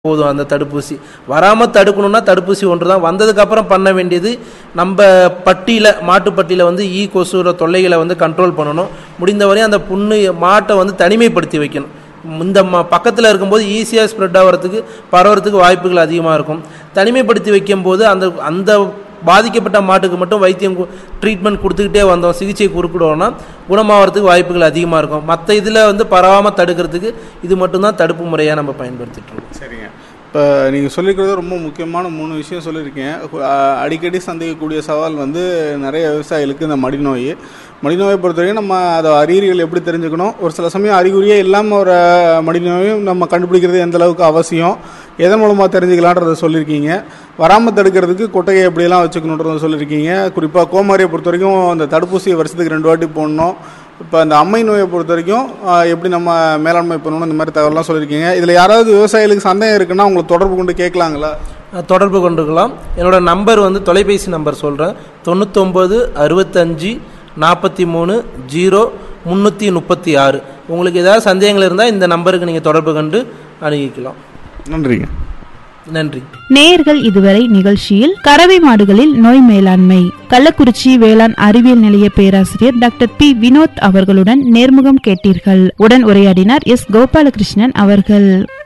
போதும் அந்த தடுப்பூசி வராமல் தடுக்கணும்னா தடுப்பூசி ஒன்று தான் வந்ததுக்கப்புறம் பண்ண வேண்டியது நம்ம பட்டியில் மாட்டுப்பட்டியில் வந்து ஈ கொசுற தொல்லைகளை வந்து கண்ட்ரோல் பண்ணணும் முடிந்தவரையும் அந்த புண்ணு மாட்டை வந்து தனிமைப்படுத்தி வைக்கணும் இந்த ம பக்கத்தில் இருக்கும்போது ஈஸியாக ஸ்ப்ரெட் ஆகிறதுக்கு பரவறதுக்கு வாய்ப்புகள் அதிகமாக இருக்கும் தனிமைப்படுத்தி வைக்கும்போது அந்த அந்த பாதிக்கப்பட்ட மாட்டுக்கு மட்டும் வைத்தியம் ட்ரீட்மெண்ட் கொடுத்துக்கிட்டே வந்தோம் சிகிச்சை கொடுக்கணும்னா குணமாகறதுக்கு வாய்ப்புகள் அதிகமாக இருக்கும் மற்ற இதில் வந்து பரவாமல் தடுக்கிறதுக்கு இது மட்டும்தான் தடுப்பு முறையாக நம்ம பயன்படுத்திட்டு இருக்கோம் சரிங்க இப்போ நீங்கள் சொல்லியிருக்கிறது ரொம்ப முக்கியமான மூணு விஷயம் சொல்லியிருக்கீங்க அஹ் அடிக்கடி சந்திக்கக்கூடிய சவால் வந்து நிறைய விவசாயிகளுக்கு இந்த மடிநோய் மடிநோயை பொறுத்தவரைக்கும் நம்ம அதை அறிகுறிகள் எப்படி தெரிஞ்சுக்கணும் ஒரு சில சமயம் அறிகுறியே இல்லாமல் ஒரு மடிநோயும் நம்ம கண்டுபிடிக்கிறது எந்த அளவுக்கு அவசியம் எதன் மூலமாக தெரிஞ்சுக்கலான்றதை சொல்லியிருக்கீங்க வராமல் தடுக்கிறதுக்கு கொட்டகையை எப்படியெல்லாம் வச்சுக்கணுன்றதை சொல்லியிருக்கீங்க குறிப்பாக கோமாரியை பொறுத்த வரைக்கும் அந்த தடுப்பூசியை வருஷத்துக்கு ரெண்டு வாட்டி போடணும் இப்போ அந்த அம்மை நோயை பொறுத்த வரைக்கும் ஆஹ், எப்படி நம்ம மேலாண்மை பண்ணணும் இந்த மாதிரி தகவலாம் சொல்லியிருக்கீங்க இதில் யாராவது விவசாயிகளுக்கு சந்தேகம் இருக்குன்னா உங்களை தொடர்பு கொண்டு கேட்கலாங்களா அஹ் தொடர்பு கொண்டுக்கலாம் என்னோட நம்பர் வந்து தொலைபேசி நம்பர் சொல்கிறேன் தொண்ணூத்தொம்பது அறுபத்தஞ்சி நாற்பத்தி மூணு ஜீரோ முந்நூற்றி முப்பத்தி ஆறு உங்களுக்கு ஏதாவது சந்தேகங்கள் இருந்தால் இந்த நம்பருக்கு நீங்கள் தொடர்பு கொண்டு அணுகிக்கலாம் நன்றிங்க நன்றி நேயர்கள் இதுவரை நிகழ்ச்சியில் கறவை மாடுகளில் நோய் மேலாண்மை கள்ளக்குறிச்சி வேளாண் அறிவியல் நிலைய பேராசிரியர் டாக்டர் பி வினோத் அவர்களுடன் நேர்முகம் கேட்டீர்கள் உடன் உரையாடினார் எஸ் கோபாலகிருஷ்ணன் அவர்கள்